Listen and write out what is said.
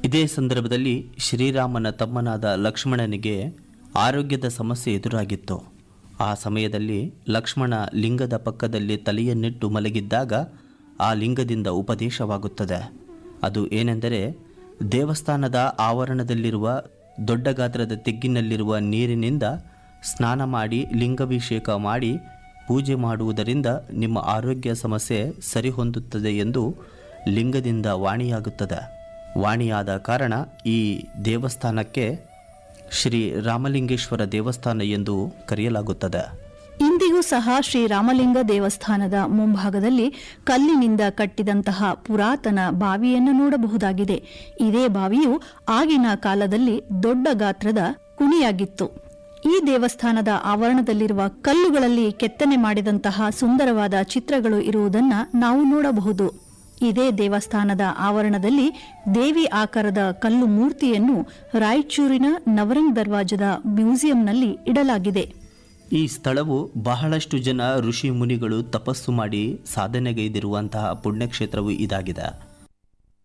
ಇದೇ ಸಂದರ್ಭದಲ್ಲಿ ಶ್ರೀರಾಮನ ತಮ್ಮನಾದ ಲಕ್ಷ್ಮಣನಿಗೆ ಆರೋಗ್ಯದ ಸಮಸ್ಯೆ ಎದುರಾಗಿತ್ತು ಆ ಸಮಯದಲ್ಲಿ ಲಕ್ಷ್ಮಣ ಲಿಂಗದ ಪಕ್ಕದಲ್ಲಿ ತಲೆಯನ್ನಿಟ್ಟು ಮಲಗಿದ್ದಾಗ ಆ ಲಿಂಗದಿಂದ ಉಪದೇಶವಾಗುತ್ತದೆ ಅದು ಏನೆಂದರೆ ದೇವಸ್ಥಾನದ ಆವರಣದಲ್ಲಿರುವ ದೊಡ್ಡ ಗಾತ್ರದ ತೆಗ್ಗಿನಲ್ಲಿರುವ ನೀರಿನಿಂದ ಸ್ನಾನ ಮಾಡಿ ಲಿಂಗಾಭಿಷೇಕ ಮಾಡಿ ಪೂಜೆ ಮಾಡುವುದರಿಂದ ನಿಮ್ಮ ಆರೋಗ್ಯ ಸಮಸ್ಯೆ ಸರಿಹೊಂದುತ್ತದೆ ಎಂದು ಲಿಂಗದಿಂದ ವಾಣಿಯಾಗುತ್ತದೆ ವಾಣಿಯಾದ ಕಾರಣ ಈ ದೇವಸ್ಥಾನಕ್ಕೆ ಶ್ರೀ ರಾಮಲಿಂಗೇಶ್ವರ ದೇವಸ್ಥಾನ ಎಂದು ಕರೆಯಲಾಗುತ್ತದೆ ಇಂದಿಗೂ ಸಹ ಶ್ರೀ ರಾಮಲಿಂಗ ದೇವಸ್ಥಾನದ ಮುಂಭಾಗದಲ್ಲಿ ಕಲ್ಲಿನಿಂದ ಕಟ್ಟಿದಂತಹ ಪುರಾತನ ಬಾವಿಯನ್ನು ನೋಡಬಹುದಾಗಿದೆ ಇದೇ ಬಾವಿಯು ಆಗಿನ ಕಾಲದಲ್ಲಿ ದೊಡ್ಡ ಗಾತ್ರದ ಕುಣಿಯಾಗಿತ್ತು ಈ ದೇವಸ್ಥಾನದ ಆವರಣದಲ್ಲಿರುವ ಕಲ್ಲುಗಳಲ್ಲಿ ಕೆತ್ತನೆ ಮಾಡಿದಂತಹ ಸುಂದರವಾದ ಚಿತ್ರಗಳು ಇರುವುದನ್ನ ನಾವು ನೋಡಬಹುದು ಇದೇ ದೇವಸ್ಥಾನದ ಆವರಣದಲ್ಲಿ ದೇವಿ ಆಕಾರದ ಕಲ್ಲು ಮೂರ್ತಿಯನ್ನು ರಾಯಚೂರಿನ ನವರಂಗ್ ದರ್ವಾಜದ ಮ್ಯೂಸಿಯಂನಲ್ಲಿ ಇಡಲಾಗಿದೆ ಈ ಸ್ಥಳವು ಬಹಳಷ್ಟು ಜನ ಋಷಿ ಮುನಿಗಳು ತಪಸ್ಸು ಮಾಡಿ ಸಾಧನೆಗೈದಿರುವಂತಹ ಪುಣ್ಯಕ್ಷೇತ್ರವು ಇದಾಗಿದೆ